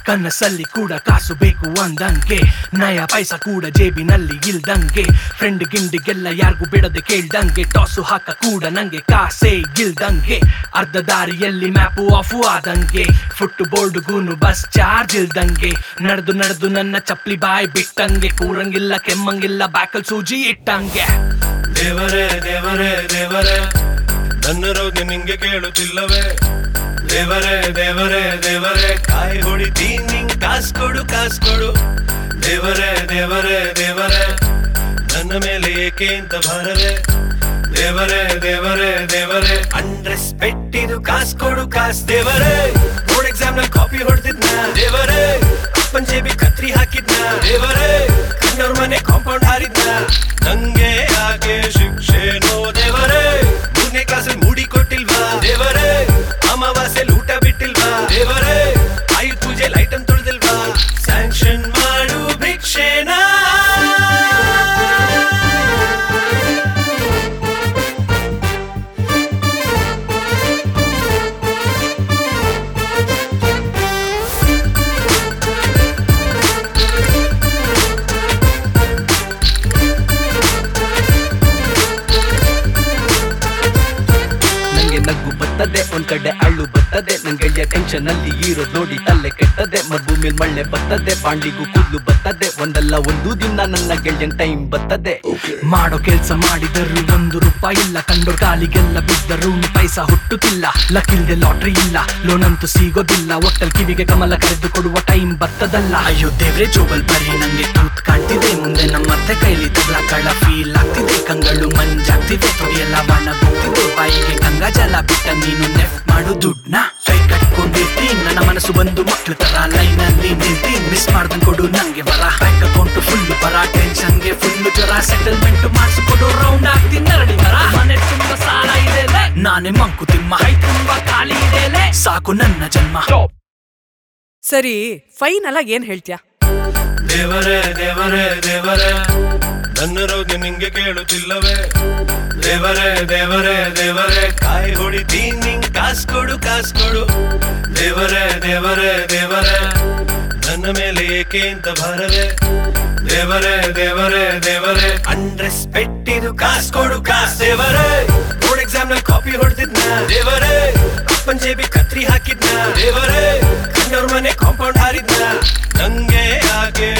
ಕನಸಲ್ಲಿ ಕೂಡ ಕಾಸು ಬೇಕು ಅಂದಂಗೆ ನಯ ಪೈಸ ಕೂಡ ಜೇಬಿನಲ್ಲಿ ಇಲ್ದಂಗೆ ಫ್ರೆಂಡ್ ಗಿಂಡಿಗೆಲ್ಲ ಯಾರಿಗೂ ಬಿಡದೆ ಕೇಳ್ದಂಗೆ ಟಾಸು ಹಾಕ ಕೂಡ ನಂಗೆ ಕಾಸೇ ಇಲ್ದಂಗೆ ಅರ್ಧ ದಾರಿಯಲ್ಲಿ ಮ್ಯಾಪು ಆಫು ಆದಂಗೆ ಫುಟ್ ಬೋರ್ಡ್ ಗೂನು ಬಸ್ ಚಾರ್ಜ್ ಇಲ್ದಂಗೆ ನಡೆದು ನಡೆದು ನನ್ನ ಚಪ್ಲಿ ಬಾಯ್ ಬಿಟ್ಟಂಗೆ ಕೂರಂಗಿಲ್ಲ ಕೆಮ್ಮಂಗಿಲ್ಲ ಬ್ಯಾಕಲ್ ಸೂಜಿ ಇಟ್ಟಂಗೆ ದೇವರೇ ದೇವರೇ ದೇವರೇ ನನ್ನ ರೋಗ ನಿಂಗೆ ಕೇಳುತ್ತಿಲ್ಲವೇ ದೇವರೇ ದೇವರೇ ದೇವರೇ ಕಾಯಿ ಹೊಡಿತೀನಿ ಕಾಸ್ ಕೊಡು ಕಾಸ್ ಕೊಡು ದೇವರೇ ದೇವರೇ ದೇವರೇ ನನ್ನ ಮೇಲೆ ಏಕೆ ಅಂತ ಭಾರವೇ ದೇವರೇ ದೇವರೇ ದೇವರೇ ಅನ್ರೆಸ್ಪೆಕ್ಟ್ ಇದು ಕಾಸ್ ಕೊಡು ಕಾಸ್ ದೇವರೇ ಬೋರ್ಡ್ ಎಕ್ಸಾಮ್ ನಲ್ಲಿ ಕಾಪಿ ಹೊಡೆದಿದ್ನ ದೇವರೇ ಅಪ್ಪನ್ ಜೇಬಿ ಕತ್ರಿ ಹಾಕಿದ್ನ ದೇವರೇ ಕಣ್ಣವ್ರ ಮನೆ ಕಾಂಪೌಂಡ್ ಹಾರಿದ್ನ ನಂಗೆ ಯಾಕೆ ಶಿಕ್ಷೆನೋ ದೇವರೇ ಮೂರನೇ ಕ್ಲಾಸಲ್ಲಿ ಮೂಡಿ ಕೊಟ್ಟಿಲ್ವಾ ದೇವರೇ ಅಮಾವಾಸ್ಯೆ ಊಟ ಬಿಟ್ಟಿಲ್ವಾ ದೇವರೇ ಆಯುಧ ಪೂಜೆ ಲೈಟ್ ಅನ್ ತೊಳೆದಿಲ್ವಾ ಸ್ಯಾಂಕ್ಷನ್ ಮಾಡು ಭಿಕ್ಷೆನಾ ನಂಗೆ ನಗು ಬರ್ತದೆ ಒಂದ್ ಕಡೆ ಅಳ್ಳು ಬರ್ತದೆ ನಂಗೆ ಟೆನ್ಷನ್ ಅಲ್ಲಿ ಇರೋದ್ ನೋಡಿ ತಲೆ ಕೆಟ್ಟದೆ ಮರುಭೂಮಿಲ್ ಮಳ್ಳೆ ಬರ್ತದೆ ಪಾಂಡಿಗೂ ಕೂದ್ಲು ಬರ್ತದೆ ಒಂದಲ್ಲ ಒಂದು ದಿನ ನನ್ನ ಗೆಳೆಯನ್ ಟೈಮ್ ಬರ್ತದೆ ಮಾಡೋ ಕೆಲ್ಸ ಮಾಡಿದರು ಒಂದು ರೂಪಾಯಿ ಇಲ್ಲ ಕಂಡೋರ್ ಕಾಲಿಗೆಲ್ಲ ಬಿದ್ದರು ಪೈಸಾ ಹುಟ್ಟುತ್ತಿಲ್ಲ ಲಕ್ಕಿಲ್ದೆ ಲಾಟ್ರಿ ಇಲ್ಲ ಲೋನ್ ಅಂತೂ ಸಿಗೋದಿಲ್ಲ ಒಟ್ಟಲ್ ಕಿವಿಗೆ ಕಮಲ ಕರೆದು ಕೊಡುವ ಟೈಮ್ ಬರ್ತದಲ್ಲ ಅಯ್ಯೋ ದೇವ್ರೆ ಜೋಬಲ್ ಬರೀ ನಂಗೆ ತೂತ್ ಕಾಣ್ತಿದೆ ಮುಂದೆ ನಮ್ಮತ್ತೆ ಕೈಲಿ ತಗ್ಲ ಕಳ್ಳ ಫೀಲ್ ಆಗ್ತಿದೆ ಕಂಗಳು ಮಂಜಾಗ್ತಿದೆ ತೊಡಿಯೆಲ್ಲ ಒಣಗೋಗ್ತಿದೆ ಬಾಯಿಗೆ ಗಂಗಾ ಜಲ ಬಿಟ್ಟ ನೀನು ನೆಫ್ಟ್ ಮಾಡು ದುಡ್ನ ಕೈ ಕಟ್ಕೊಂಡಿರ್ತೀನಿ ನನ್ನ ಮನಸ್ಸು ಬಂದು ಮಕ್ಳ ತರ ಲೈನ್ ಅಲ್ಲಿ ನಿಲ್ತೀನಿ ಮಿಸ್ ಮಾಡ್ದಂಗ್ ಕೊಡು ನಂಗೆ ಬರ ಬ್ಯಾಂಕ್ ಅಕೌಂಟ್ ಫುಲ್ ಬರ ಟೆನ್ಷನ್ಗೆ ಫುಲ್ ಜ್ವರ ಸೆಟಲ್ಮೆಂಟ್ ಮಾಡಿಸ್ಕೊಡು ರೌಂಡ್ ಆಗ್ತೀನಿ ನರಳಿ ಮರ ಮನೆ ತುಂಬಾ ಸಾಲ ಇದೆ ನಾನೇ ಮಂಕುತಿಮ್ಮ ಕೈ ತುಂಬಾ ಖಾಲಿ ಇದೆ ಸಾಕು ನನ್ನ ಜನ್ಮ ಸರಿ ಫೈನಲ್ ಆಗಿ ಏನ್ ಹೇಳ್ತ್ಯಾ ದೇವರೇ ದೇವರೇ ದೇವರೇ ನನ್ನ ರೋಗ ನಿಂಗೆ ಕೇಳುತ್ತಿಲ್ಲವೇ ದೇವರೇ ದೇವರೇ ದೇವರೇ ಕಾಯಿ ಹೊಡಿತೀನಿ ಕಾಸ್ ಕೊಡು ಕಾಸ್ ಕೊಡು ದೇವರೇ ದೇವರೇ ದೇವರೇ ನನ್ನ ಮೇಲೆ ಏಕೆ ಅಂತ ಭಾರವೇ ದೇವರೇ ದೇವರೇ ದೇವರೇ ಅನ್ರೆಸ್ಪೆಕ್ಟ್ ಇದು ಕಾಸ್ ಕೊಡು ಕಾಸ್ ದೇವರೇ ಬೋರ್ಡ್ ಎಕ್ಸಾಮ್ ನಲ್ಲಿ ಕಾಪಿ ಹೊಡೆದಿದ್ನ ದೇವರೇ ಅಪ್ಪನ್ ಜೇಬಿ ಕತ್ರಿ ಹಾಕಿದ್ನ ದೇವರೇ ಕಣ್ಣವ್ರ ಮನೆ ಕಾಂಪೌಂಡ್ ಹಾರಿದ್ನ ನಂಗೆ ಯಾಕೆ